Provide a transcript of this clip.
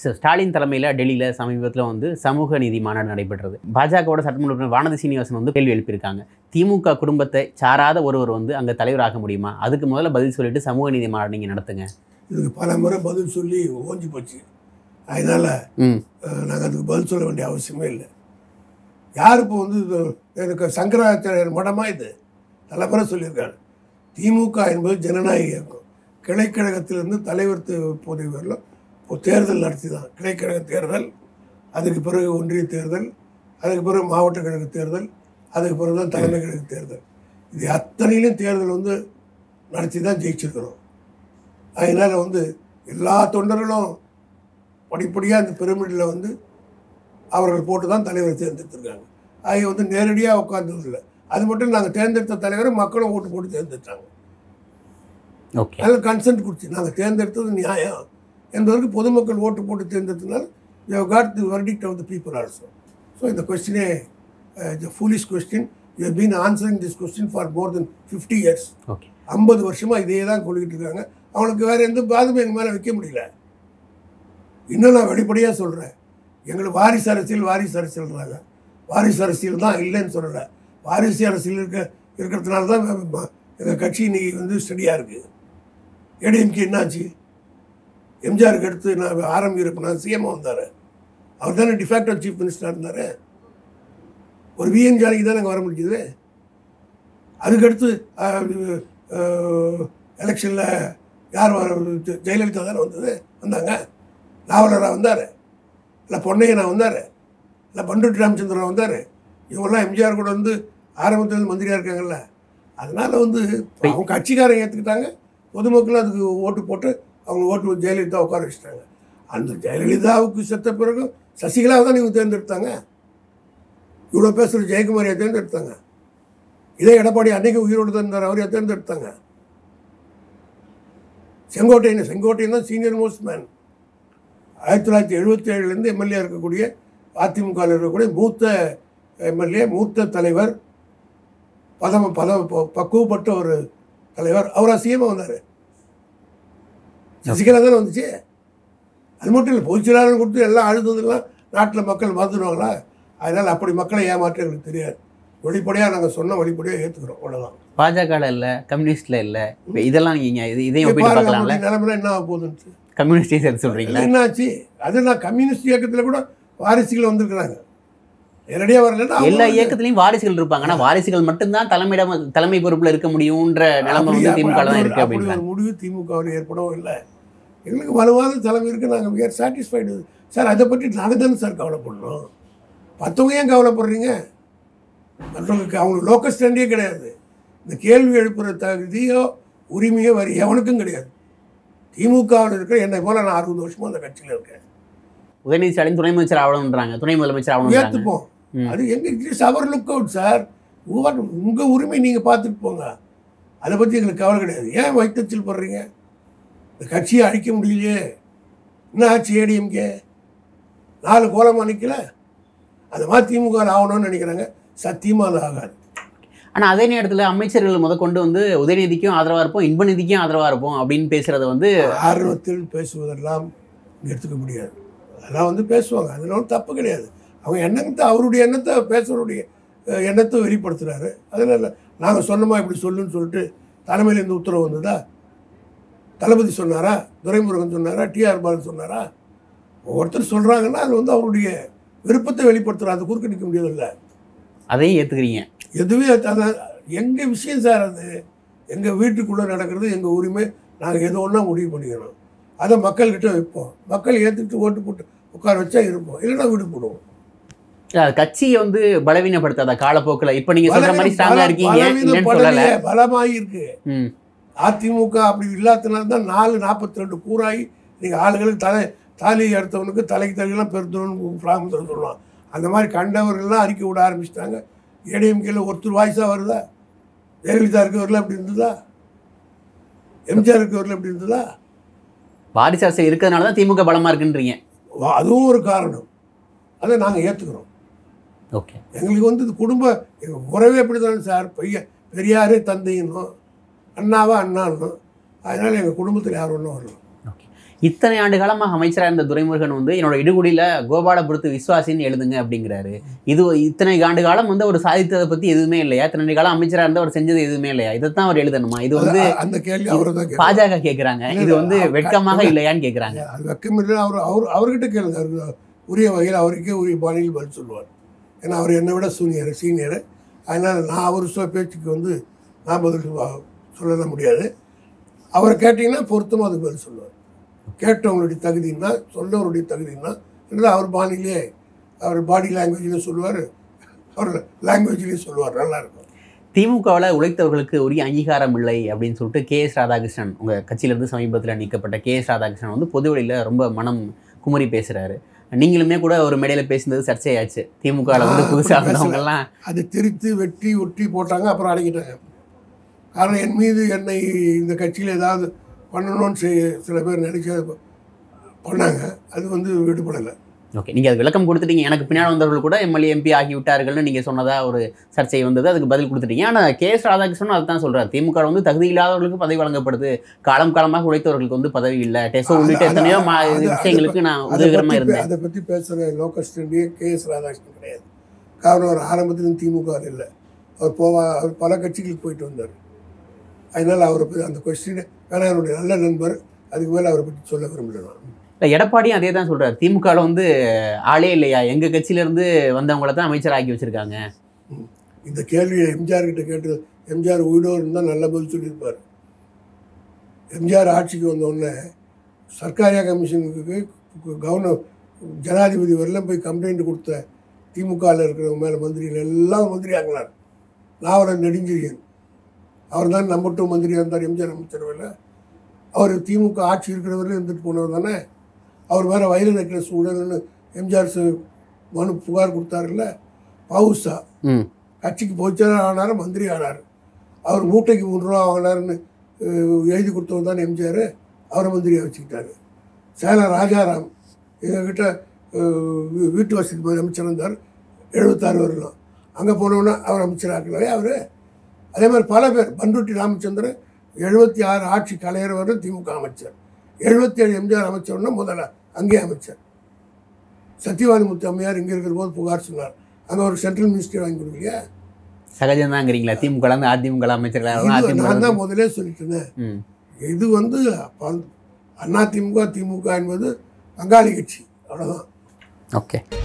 Sir Stalin தலைமையில் டெல்லியில் சமீபத்தில் வந்து சமூக நீதி மாநாடு நடைபெற்றது பாஜகவோட சட்டமன்ற உறுப்பினர் வானதி சீனிவாசன் வந்து கேள்வி எழுப்பியிருக்காங்க திமுக குடும்பத்தை சாராத ஒருவர் வந்து அங்கே தலைவராக முடியுமா அதுக்கு முதல்ல பதில் சொல்லிட்டு சமூக நீதி மாநாடு நீங்கள் நடத்துங்க இதுக்கு பல முறை பதில் சொல்லி ஓஞ்சி போச்சு அதனால் ம் நாங்கள் அதுக்கு பதில் சொல்ல வேண்டிய அவசியமே இல்லை யார் இப்போ வந்து இது எனக்கு சங்கராச்சாரியர் மடமா இது பல முறை சொல்லியிருக்காரு திமுக என்பது ஜனநாயக இயக்கம் கிளைக்கழகத்திலிருந்து தலைவர் தே- பதவி வரலும் இப்போ தேர்தல் நடத்தி தான் கிளைக்கழக தேர்தல் அதுக்கு பிறகு ஒன்றிய தேர்தல் அதுக்கு பிறகு மாவட்ட கழக தேர்தல் அதுக்கு பிறகு தான் தலைமை கழக தேர்தல் இது அத்தனையிலும் தேர்தல் வந்து நடத்தி தான் ஜெயிச்சிருக்கிறோம் அதனால் வந்து எல்லா தொண்டர்களும் படிப்படியாக அந்த பிரமிடில் வந்து அவர்கள் போட்டு தான் தலைவரை தேர்ந்தெடுத்திருக்காங்க அவங்க வந்து நேரடியாக உட்கார்ந்தது இல்லை அது மட்டும் நாங்கள் தேர்ந்தெடுத்த தலைவரை மக்களும் ஓட்டு போட்டு தேர்ந்தெடுத்தாங்க ஓகே நல்ல கன்சென்ட் கொடுத்து நாங்கள் தேர்ந்தெடுத்தது நியாயம் என்பதற்கு பொதுமக்கள் ஓட்டு போட்டு தேர்ந்தெடுத்தனால் you got the verdict of the people also so இந்த கொஸ்டினே the foolish question you been answering this question for more than fifty years okay ஐம்பது வருஷமாக இதே தான் சொல்லிக்கிட்டு இருக்காங்க அவங்களுக்கு வேறு எந்த பாதமும் எங்கள் மேலே வைக்க முடியல இன்னும் நான் வெளிப்படையாக சொல்கிறேன் எங்களுக்கு வாரிசு அரசியல் வாரிசு அரசியல்ன்றாங்க வாரிசு அரசியல் தான் இல்லைன்னு சொல்லலை வாரிசு அரசியல் இருக்க இருக்கிறதுனால தான் எங்கள் கட்சி இன்னைக்கு வந்து ஸ்டடியாக இருக்குது ஏடிஎம்கே என்னாச்சு எம்ஜிஆருக்கு அடுத்து நான் ஆரம்பிக்கிறப்ப நான் சிஎம் வந்தார் அவர் தானே டிஃபேக்டோ சீஃப் மினிஸ்டராக இருந்தார் ஒரு விஎன் ஜானகி தானே அங்கே வர முடியுது அதுக்கடுத்து எலெக்ஷனில் யார் வர ஜெயலலிதா தானே வந்தது வந்தாங்க நாவலராக வந்தார் இல்லை பொன்னையனா வந்தார் இல்லை பண்டுட்டி ராமச்சந்திரன் வந்தார் இவங்கெல்லாம் எம்ஜிஆர் கூட வந்து ஆரம்பத்தில் மந்திரியாக இருக்காங்கல்ல அதனால வந்து அவங்க கட்சிக்காரங்க ஏற்றுக்கிட்டாங்க பொதுமக்கள் அதுக்கு ஓட்டு போட்டு அவங்க ஓட்டு ஜெயலலிதா உட்கார வச்சுட்டாங்க அந்த ஜெயலலிதாவுக்கு செத்த பிறகு சசிகலாவை தான் இவங்க தேர்ந்தெடுத்தாங்க இவ்வளோ பேசுகிற ஜெயக்குமாரியை தேர்ந்தெடுத்தாங்க இதே எடப்பாடி அன்னைக்கு உயிரோடு தான் இருந்தார் அவரையே தேர்ந்தெடுத்தாங்க செங்கோட்டையன் செங்கோட்டையன் தான் சீனியர் மோஸ்ட் மேன் ஆயிரத்தி தொள்ளாயிரத்தி எழுபத்தி ஏழுலேருந்து எம்எல்ஏ இருக்கக்கூடிய அதிமுகவில் இருக்கக்கூடிய மூத்த எம்எல்ஏ மூத்த தலைவர் பதம பத ப- பக்குவப்பட்ட ஒரு தலைவர் அவர் அசியமாக வந்தார் சசிகலா தானே வந்துச்சு அது மட்டும் இல்லை பொதுச்செயலாளர் கொடுத்து எல்லாம் அழுததெல்லாம் நாட்டில் மக்கள் மறந்துடுவாங்களா அதனால் அப்படி மக்களை ஏமாற்ற எங்களுக்கு தெரியாது வெளிப்படையாக நாங்கள் சொன்ன வெளிப்படையாக ஏற்றுக்கிறோம் அவ்வளோதான் பாஜகவில் இல்லை கம்யூனிஸ்டில் இல்லை இப்போ இதெல்லாம் நீங்கள் இது இதையும் இப்ப ஒப்பிட்டு பாருங்க பார்க்கலாம்ல அப்படி நிலைமைனா என்ன ஆக போகுதுன்ட்டு கம்யூனிஸ்டையும் சேர்த்து சொல்கிறீங்களா என்னாச்சு அது நான் கம்யூனிஸ்ட் இயக்கத்தில் கூட வாரிசுகள் வந்திருக்கிறாங்க நேரடியாக வரலன்னா எல்லா அவங்க இயக்கத்திலையும் வாரிசுகள் இருப்பாங்க ஆனா வாரிசுகள் மட்டும்தான் தலைமையிடம் தலைமை பொறுப்புல இருக்க முடியும்ன்ற நிலைமை அப்படி- வந்து திமுக தான் அப்படி இருக்கு ஒரு- அப்படி அப்படின்றாங்க ஒரு முடிவு திமுகவில் ஏற்படவும் இல்லை எங்களுக்கு வலுவான தலைமை இருக்கு நாங்கள் we are satisfied with sir அதை பற்றி நாங்கள் தானே சார் கவலைப்படணும் மற்றவங்க ஏன் கவலைப்படுறீங்க மற்றவங்களுக்கு அவங்களுக்கு லோக்கல் ஸ்டாண்டே கிடையாது இந்த கேள்வி எழுப்புற தகுதியோ உரிமையோ வேறு எவனுக்கும் கிடையாது திமுகவில் இருக்கிற என்னை போல நான் அறுபது வருஷமா அந்த கட்சியில் இருக்கேன் உதயநிதி ஸ்டாலின் துணை முதலமைச்சர் ஆகணும்ன்றாங்க துணை முதலமைச்சர் ஆகணும்ன்றாங்க ஏற்றுப்போம் ம். அது எங்க it's our look out sir உங்கள் உரிமை நீங்கள் பார்த்துட்டு போங்க அதை பற்றி எங்களுக்கு கவலை கிடையாது ஏன் வைத்தத்தில் போடுறீங்க இந்த கட்சியை அழிக்க முடியலையே என்ன ஆச்சு ஏடிஎம்கே நாலு கோலமாக நிற்கல அது மாதிரி திமுக ஆகணும்னு நினைக்கிறாங்க சத்தியமாக அது ஆகாது ஆனா அதே நேரத்துல அமைச்சர்கள் முதற்கொண்டு வந்து உதயநிதிக்கும் ஆதரவா இருப்போம் இன்பநிதிக்கும் ஆதரவா இருப்போம் அப்படின்னு பேசுறது வந்து ஆர்வத்தில் பேசுவதெல்லாம் எடுத்துக்க முடியாது அதெல்லாம் வந்து பேசுவாங்க அதில் ஒன்றும் தப்பு கிடையாது அவங்க எண்ணத்தை அவருடைய எண்ணத்தை பேசுகிறவருடைய அஹ், எண்ணத்தை வெளிப்படுத்துகிறாரு அதில் இல்லை நாங்கள் சொன்னோமா இப்படி சொல்லுன்னு சொல்லிட்டு தலைமையிலேருந்து உத்தரவு வந்ததா தளபதி சொன்னாரா துரைமுருகன் சொன்னாரா டிஆர் பாலன் சொன்னாரா ஒவ்வொருத்தர் சொல்கிறாங்கன்னா அது வந்து அவருடைய விருப்பத்தை வெளிப்படுத்துகிறார் அது குறுக்க நிற்க முடியாதுல்ல அதையும் ஏத்துக்கிறீங்க எதுவே அதான் எங்கள் விஷயம் சார் அது எங்கள் வீட்டுக்குள்ளே நடக்கிறது எங்கள் உரிமை நாங்கள் எது ஒன்றா முடிவு பண்ணிக்கிறோம் அதை மக்கள்கிட்ட வைப்போம் மக்கள் ஏற்றுக்கிட்டு ஓட்டு போட்டு உட்கார வச்சா இருப்போம் இல்லைன்னா வீடு போடுவோம் இல்ல, அது கட்சியை வந்து பலவீனப்படுத்தாத காலப்போக்குல இப்ப நீங்க சொல்ற மாதிரி ஸ்ட்ராங்கா இருக்கீங்க இல்லைன்னு சொல்லல பலவீனப்படலையே, பலமாகி இருக்கு ம் அதிமுக அப்படி இல்லாதனால தான் நாலு நாற்பத்தி ரெண்டு கூறாகி நீங்கள் ஆளுகளுக்கு தலை தாலி எடுத்தவனுக்கு தலைக்கு தலையெல்லாம் பெருத்தவனுக்கு பிராமத்தில் சொல்லலாம் அந்த மாதிரி கண்டவர்கள்லாம் அறிக்கை விட ஆரம்பிச்சிட்டாங்க ஏடிஎம்கேல ஒருத்தர் வாய்ஸாக வருதா ஜெயலலிதா இருக்கவரில் அப்படி இருந்ததா எம்ஜிஆர் இருக்கவரில் அப்படி இருந்ததா வாரிசு அரசியல் இருக்கிறதுனால தான் திமுக பலமா இருக்குன்றீங்க வா- அதுவும் ஒரு காரணம் அதை நாங்கள் ஏற்றுக்கிறோம் ஓகே எங்களுக்கு வந்து இது குடும்ப எங்கள் உறவே அப்படி தானே சார் பையன் பெரியாரே தந்தையினும் அண்ணாவா அண்ணான்னும் அதனால் எங்கள் குடும்பத்தில் யாரும் ஒன்றும் வரலாம் ஓகே இத்தனை ஆண்டு காலமாக அமைச்சராக இருந்த துரைமுருகன் வந்து என்னோட இடுகுடியில் கோபாலபுரத்து விஸ்வாசின்னு எழுதுங்க அப்படிங்கிறாரு இது இத்தனை ஆண்டு காலம் வந்து அவர் சாதித்ததை பற்றி எதுவுமே இல்லையா இத்தனை ஆண்டு காலம் அமைச்சராக இருந்து அவர் செஞ்சது எதுவுமே இல்லையா இதைத்தான் அவர் எழுதணுமா இது வந்து அது- அந்த கேள்வி அவரை தான் கேட்கணும். பாஜக கேட்குறாங்க இல்ல, இது வந்து இல்ல, வெட்கமாக இல்லையான்னு கேட்குறாங்க அது வெக்கமில்லை அவர் அவர் அவர்கிட்ட கேளுங்க அவருக்கு உரிய வகையில் அவருக்கே உரிய பாணியில் பதில் சொல்லுவார் ஏன்னா அவர் என்னை விட சூனியர் சீனியர் அதனால் நான் அவர் சொ பேச்சுக்கு வந்து நான் பதில் சொல்ல- சொல்ல முடியாது அவரை கேட்டிங்கன்னா பொருத்தமாக அதுக்கு பதில் சொல்லுவார் கேட்டவங்களுடைய தகுதின்னா சொல்லவருடைய தகுதின்னா இல்லை அவர் பாணியிலே அவர் பாடி லாங்குவேஜ்லேயும் சொல்லுவார் அவர் லாங்குவேஜ்லேயும் சொல்லுவார் நல்லா இருக்கும் திமுகவில் உழைத்தவர்களுக்கு உரிய அங்கீகாரம் இல்லை அப்படின்னு சொல்லிட்டு கே எஸ் ராதாகிருஷ்ணன் உங்கள் கட்சியிலேருந்து சமீபத்தில் நீக்கப்பட்ட கே எஸ் ராதாகிருஷ்ணன் வந்து பொதுவெளியில் ரொம்ப மனம் குமரி பேசுகிறாரு நீங்களுமே கூட ஒரு மேடையில் பேசுனது சர்ச்சையாச்சு திமுகவில் வந்து நான் புதுசாக அப்படி வந்தவங்கெல்லாம் அது திரித்து வெட்டி ஒட்டி போட்டாங்க அப்புறம் அடக்கிட்டாங்க காரணம் என் மீது என்னை இந்த கட்சியில் ஏதாவது பண்ணணும்னு செய்- சில பேர் நினைச்ச பண்ணாங்க அது வந்து விடுபடலை ஓகே நீங்கள் அது விளக்கம் கொடுத்துட்டீங்க எனக்கு பின்னாடி வந்தவர்கள் கூட எம்எல்ஏ எம்பி ஆகி விட்டார்கள்னு நீங்கள் சொன்னதா ஒரு சர்ச்சை வந்தது அதுக்கு பதில் கொடுத்துட்டீங்க ஆனால் கே எஸ் ராதாகிருஷ்ணன் அதுதான் சொல்றாரு திமுக வந்து தகுதி இல்லாதவர்களுக்கு பதவி வழங்கப்படுது காலம் காலமாக உழைத்தவர்களுக்கு வந்து பதவி இல்லை டெசோ உள்ளிட்ட அது- எத்தனையோ மா- அது- அது- விஷயங்களுக்கு நான் அதை உதவிகரமாக பற்றி பே- இருந்தேன் அதை பற்றி பேசுகிற லோக்கஸ்டண்டியே கே எஸ் ராதாகிருஷ்ணன் கிடையாது காரணம் அவர் ஆரம்பத்திலும் திமுக ல இல்லை அவர் போவா அவர் பல கட்சிகளுக்கு போயிட்டு வந்தார் அதனால் அவரை பற்றி அந்த கொஸ்டின் ஏன்னா என்னுடைய நல்ல நண்பர் அதுக்கு மேலே அவரை பற்றி சொல்ல விரும்பல நான் இல்லை எடப்பாடியும் அதே தான் சொல்றாரு திமுகவில் வந்து ஆளே இல்லையா எங்கள் கட்சியிலேருந்து வந்தவங்கள தான் அமைச்சர் ஆக்கி வச்சிருக்காங்க இந்த கேள்வியை எம்ஜிஆர் கிட்ட கேட்டு எம்ஜிஆர் உயிரோடு இருந்தால் நல்ல பதில் சொல்லியிருப்பார் எம்ஜிஆர் ஆட்சிக்கு வந்த உடனே சர்க்காரியா கமிஷனுக்கு கவர்னர் ஜனாதிபதி வரலாம் போய் கம்ப்ளைண்ட் கொடுத்த திமுகவில் இருக்கிறவங்க மேலே மந்திரிகள் எல்லாம் மந்திரி ஆக்கினார் நாவலர் நெடுஞ்செழியன் அவர் தான் நம்பர் டூ மந்திரியாக இருந்தார் எம்ஜிஆர் அமைச்சரவையில் அவர் திமுக ஆட்சி இருக்கிற வரையும் இருந்துட்டு போனவர் தானே அவர் வேறு வயலில் இருக்கிற சூழல்னு எம்ஜிஆர் சு- மனு புகார் கொடுத்தாருல்ல பவுசா ம் கட்சிக்கு பொதுச்செயலாளர் ஆனார் மந்திரி ஆனார் அவர் மூட்டைக்கு மூணு ரூபா வாங்கினாருன்னு அஹ், எழுதி கொடுத்தவர் தான் எம்ஜிஆர் அவரை மந்திரியாக வச்சுக்கிட்டாரு சேலம் ராஜாராம் எங்ககிட்ட அஹ், வீ- வீட்டு வசதி மாதிரி அமைச்சர் இருந்தார் எழுபத்தாறு வரலாம் அங்கே போனோன்னா அவர் அமைச்சர் ஆக்கலையே அவர் அதே மாதிரி பல பேர் பண்ருட்டி ராமச்சந்திரன் எழுபத்தி ஆறு ஆட்சி கலையர் வரை திமுக அமைச்சர் எழுபத்தி ஏழு எம்ஜிஆர் அமைச்சர்னா முதல்ல அங்கேயே அமைச்சர் சத்யவாதி முத்து அம்மையார் இங்கே இருக்கிற போது புகார் சொன்னார் அங்கே ஒரு சென்ட்ரல் மினிஸ்டர் வாங்கி கொடுக்கலையா சகஜம்தாங்கிறீங்களா திமுக வந்து அதிமுக அமைச்சர்கள் இது அதிமுக நான் தான் முதலே சொல்லிட்டேன் ம் இது வந்து அண்ணா திமுக திமுக என்பது பங்காளி கட்சி அவ்வளோதான் ஓகே